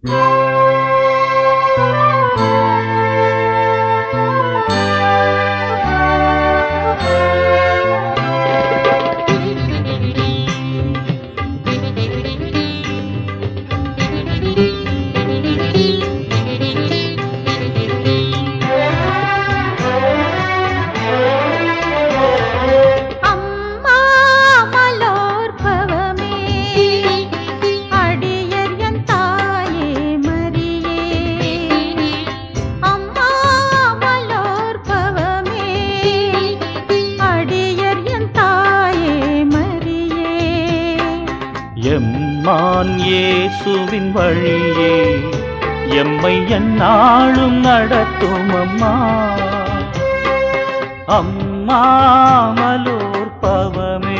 அம்மா மலோற்பவமே அடியர் என் தாயே மரியே அம்மா மலோற்பவமே அடியர் என் தாயே மரியே எம்மான் இயேசுவின் வழியே எம்மை எந்நாளும் நடத்தும் அம்மா அம்மா மலோர் பவமே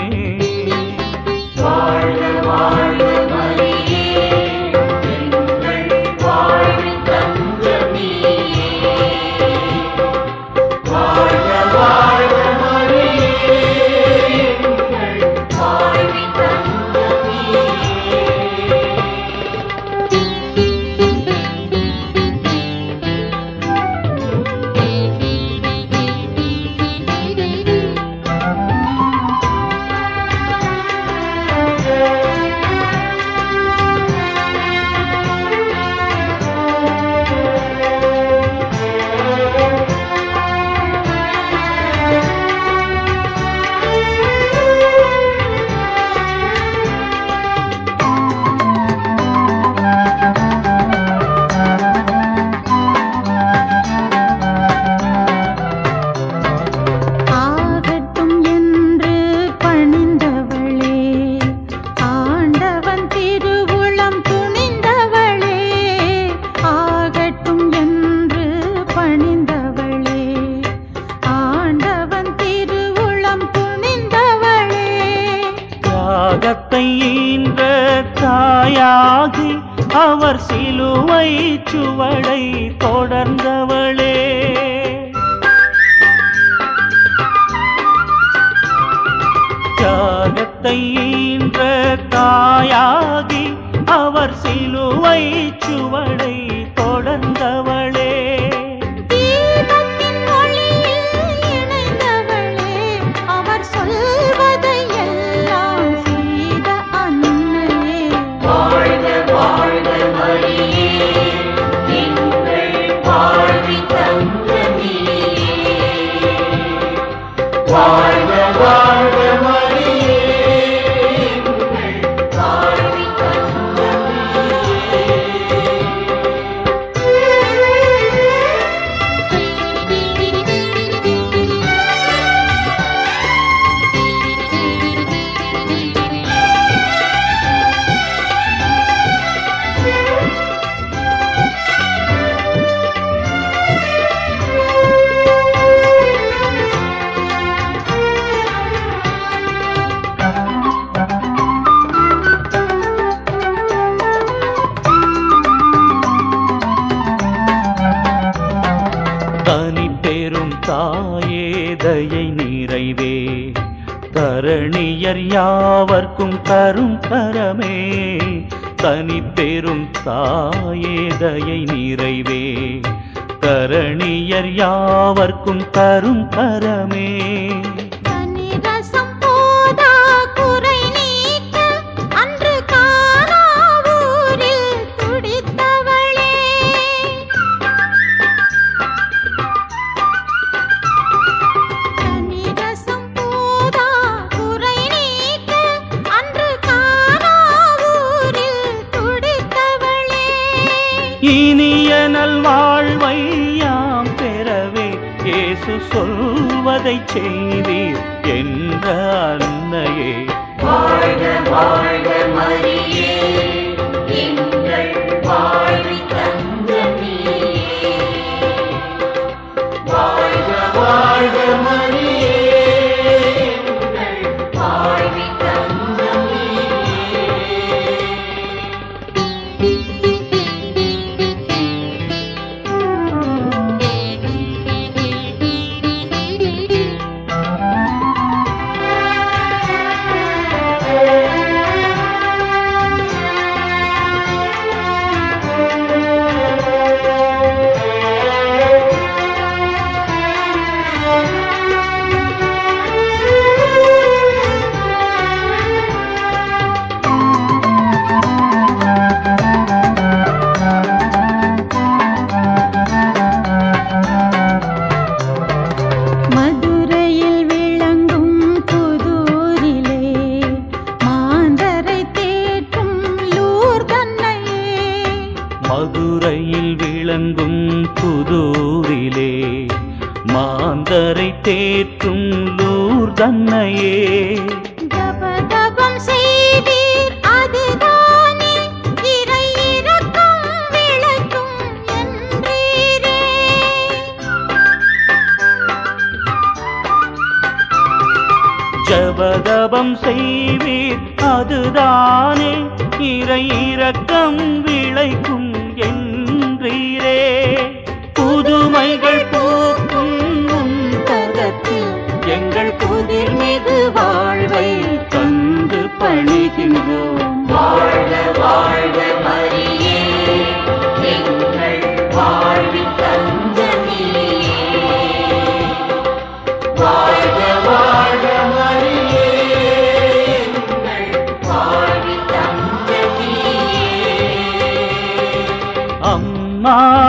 ஆகட்டும் என்று பணிந்தவளே ஆண்டவன் திருவுளம் துணிந்தவளே ஆகட்டும் என்று பணிந்தவளே ஆண்டவன் திருவுளம் துணிந்தவளே தியாகத்தை ஈன்ற தாயாகி அவர் சிலுவை சுவடை தொடர்ந்தவளே தியாகத்தை ஈன்ற தாயாகி அவர் சிலுவை சுவடை தொடர்ந்தவளே தீபத்தின் ஒளியில் இணைந்தவளே அவர் சொல்வதை எல்லாம் செய்த அன்னையே தனி பெரும் தாயே தயை நிறைவே தரணியர் யாவர்க்கும் தரும் கரமே தனி பெரும் தாயே தயை நிறைவே தரணியர் யாவர்க்கும் தரும் கரமே தனி ரசம் போதா குறை நீக்க அன்று காணாவூரில் துடித்தவளே தனி ரசம் போதா குறை நீக்க அன்று காணாவூரில் துடித்தவளே இனிய நல்வாழ்வை யாம் பெறவே இயேசு சொல்வதை செய்தீர் என்ற அன்னையே ஆ மதுரையில் விளங்கும் புதூரிலே மாந்தரை தேற்றும் லூர்தன்னையே ஜபதபம் செய்வீர் அதுதானே இறை இரக்கம் விளக்கும் என்றீரே ஜபதபம் செய்வீர் அதுதானே இறை இரக்கம் விளைக்கும் என்றீரே புதுமைகள் பூக்கும் உன் தகத்தில் எங்கள் புதிர் மிகு வாழ்வை தந்து பணிகின்றோம் வாழ்க வாழ்க மரியே எங்கள் வாழ்வின் தஞ்சமியே வாழ்க வாழ்க மரியே எங்கள் வாழ்வின் தஞ்சமியே அம்மா